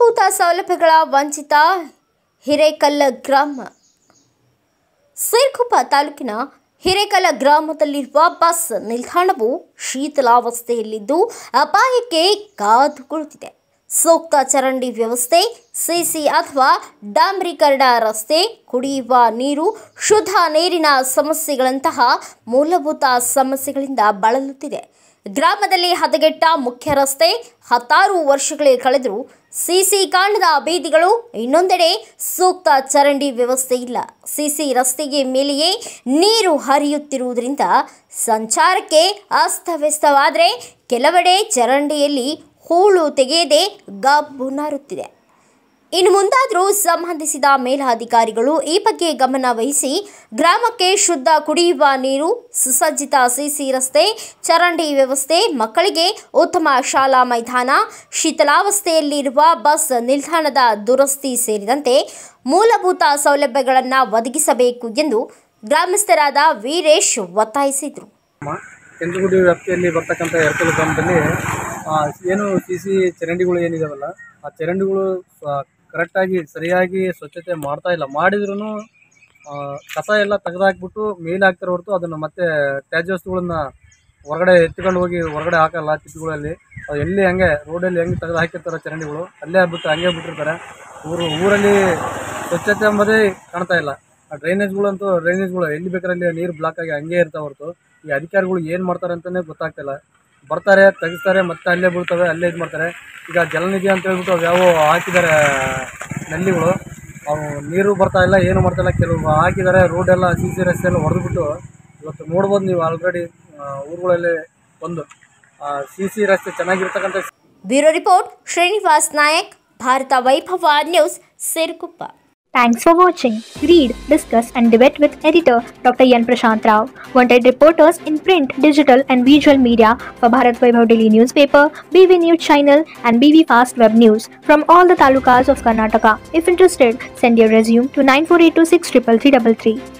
ಮೂಲಭೂತ ಸೌಲಭ್ಯಗಳ ವಂಚಿತ ಹಿರೇಕಲ್ಲ ಗ್ರಾಮ ಸಿರ್ಗುಪ್ಪ ತಾಲೂಕಿನ ಹಿರೇಕಲ ಗ್ರಾಮದಲ್ಲಿರುವ ಬಸ್ ನಿಲ್ದಾಣವು ಶೀತಲಾವಸ್ಥೆಯಲ್ಲಿದ್ದು ಅಪಾಯಕ್ಕೆ ಕಾದು ಕುಳಿತಿದೆ ಸೂಕ್ತ ಚರಂಡಿ ವ್ಯವಸ್ಥೆ ಸಿಸಿ ಅಥವಾ ಡಾಂಬರೀಕರಣ ರಸ್ತೆ ಕುಡಿಯುವ ನೀರು ಶುದ್ಧ ನೀರಿನ ಸಮಸ್ಯೆಗಳಂತಹ ಮೂಲಭೂತ ಸಮಸ್ಯೆಗಳಿಂದ ಬಳಲುತ್ತಿದೆ ಗ್ರಾಮದಲ್ಲಿ ಹದಗೆಟ್ಟ ಮುಖ್ಯ ರಸ್ತೆ ಹತ್ತಾರು ವರ್ಷಗಳೇ ಕಳೆದರೂ ಸಿಸಿ ಕಾಣದ ಬೀದಿಗಳು ಇನ್ನೊಂದೆಡೆ ಸೂಕ್ತ ಚರಂಡಿ ವ್ಯವಸ್ಥೆ ಇಲ್ಲ ಸಿಸಿ ರಸ್ತೆಗೆ ಮೇಲೆಯೇ ನೀರು ಹರಿಯುತ್ತಿರುವುದರಿಂದ ಸಂಚಾರಕ್ಕೆ ಅಸ್ತವ್ಯಸ್ತವಾದರೆ ಕೆಲವೆಡೆ ಚರಂಡಿಯಲ್ಲಿ ಹೂಳು ತೆಗೆಯದೆ ಗಬ್ಬು ನಾರುತ್ತಿದೆ ಇನ್ನು ಮುಂದಾದರೂ ಸಂಬಂಧಿಸಿದ ಮೇಲಾಧಿಕಾರಿಗಳು ಈ ಬಗ್ಗೆ ಗಮನ ವಹಿಸಿ ಗ್ರಾಮಕ್ಕೆ ಶುದ್ಧ ಕುಡಿಯುವ ನೀರು ಸುಸಜ್ಜಿತ ಸಿಸಿ ರಸ್ತೆ ಚರಂಡಿ ವ್ಯವಸ್ಥೆ ಮಕ್ಕಳಿಗೆ ಉತ್ತಮ ಶಾಲಾ ಮೈದಾನ ಶೀತಲಾವಸ್ಥೆಯಲ್ಲಿರುವ ಬಸ್ ನಿಲ್ದಾಣದ ದುರಸ್ತಿ ಸೇರಿದಂತೆ ಮೂಲಭೂತ ಸೌಲಭ್ಯಗಳನ್ನು ಒದಗಿಸಬೇಕು ಎಂದು ಗ್ರಾಮಸ್ಥರಾದ ವೀರೇಶ್ ಒತ್ತಾಯಿಸಿದರು ನಮ್ಮ ಕೆಂಚಗುಡಿ ವ್ಯಾಪ್ತಿಯಲ್ಲಿ ಬರ್ತಕ್ಕಂಥ ಎರಕಲು ಗ್ರಾಮದಲ್ಲಿ ಆ, ಏನು ಸಿ ಸಿ ಚರಂಡಿಗಳು ಏನಿದಾವಲ್ಲ ಆ ಚರಂಡಿಗಳು ಕರೆಕ್ಟಾಗಿ ಸರಿಯಾಗಿ ಸ್ವಚ್ಛತೆ ಮಾಡ್ತಾ ಇಲ್ಲ ಮಾಡಿದ್ರೂ ಕಸ ಎಲ್ಲ ತೆಗೆದಾಕ್ಬಿಟ್ಟು ಮೇಲೆ ಹಾಕ್ತಾರೆ ಹೊರತು ಅದನ್ನು ಮತ್ತೆ ತ್ಯಾಜ್ಯ ವಸ್ತುಗಳನ್ನ ಹೊರಗಡೆ ಎತ್ಕೊಂಡು ಹೋಗಿ ಹೊರಗಡೆ ಹಾಕಲ್ಲ ತಿಪ್ಪುಗಳಲ್ಲಿ ಅದು ಎಲ್ಲಿ ಹಂಗೆ ರೋಡಲ್ಲಿ ಹೆಂಗೆ ತೆಗೆದು ಹಾಕಿರ್ತಾರೆ ಚರಂಡಿಗಳು ಅಲ್ಲೇ ಬಿಟ್ಟು ಹಂಗೆ ಬಿಟ್ಟಿರ್ತಾರೆ ಊರು ಊರಲ್ಲಿ ಸ್ವಚ್ಛತೆ ಎಂಬುದೇ ಕಾಣ್ತಾ ಇಲ್ಲ ಆ ಡ್ರೈನೇಜ್ಗಳಂತೂ ಡ್ರೈನೇಜ್ಗಳು ಎಲ್ಲಿ ಬೇಕಾರಲ್ಲಿ ನೀರು ಬ್ಲಾಕ್ ಆಗಿ ಹಂಗೆ ಇರ್ತಾವೆ ಹೊರತು ಈ ಅಧಿಕಾರಿಗಳು ಏನು ಮಾಡ್ತಾರೆ ಅಂತಲೇ ಗೊತ್ತಾಗ್ತಿಲ್ಲ ಬರ್ತಾರೆ ತೆಗಿಸ್ತಾರೆ ಮತ್ತೆ ಅಲ್ಲೇ ಬೀಳ್ತವೆ ಅಲ್ಲೇ ಇದು ಮಾಡ್ತಾರೆ ಈಗ ಜಲನಿಧಿ ಅಂತ ಹೇಳ್ಬಿಟ್ಟು ಅವು ಯಾವ ಹಾಕಿದ್ದಾರೆ ನಲ್ಲಿಗಳು ಅವು ನೀರು ಬರ್ತಾ ಇಲ್ಲ ಏನು ಮಾಡ್ತಾ ಇಲ್ಲ ಕೆಲವು ಹಾಕಿದ್ದಾರೆ ರೋಡ್ ಎಲ್ಲ ಸಿ ಸಿ ರಸ್ತೆ ಎಲ್ಲ ಹೊಡೆದ್ಬಿಟ್ಟು ಇವತ್ತು ನೋಡ್ಬೋದು ನೀವು ಆಲ್ರೆಡಿ ಊರುಗಳಲ್ಲಿ ಒಂದು ಸಿ ಸಿ ರಸ್ತೆ ಚೆನ್ನಾಗಿರ್ತಕ್ಕಂಥ bureau report Srinivas Nayak Bharat Vaibhav news Siruguppa Thanks for watching. Read, discuss, and debate with editor Dr. Yan Prashant Rao. Wanted reporters in print, digital, and visual media for Bharat Vaibhav Daily Newspaper, BV News Channel, and BV Fast Web News from all the talukas of Karnataka. If interested, send your resume to 9482633333.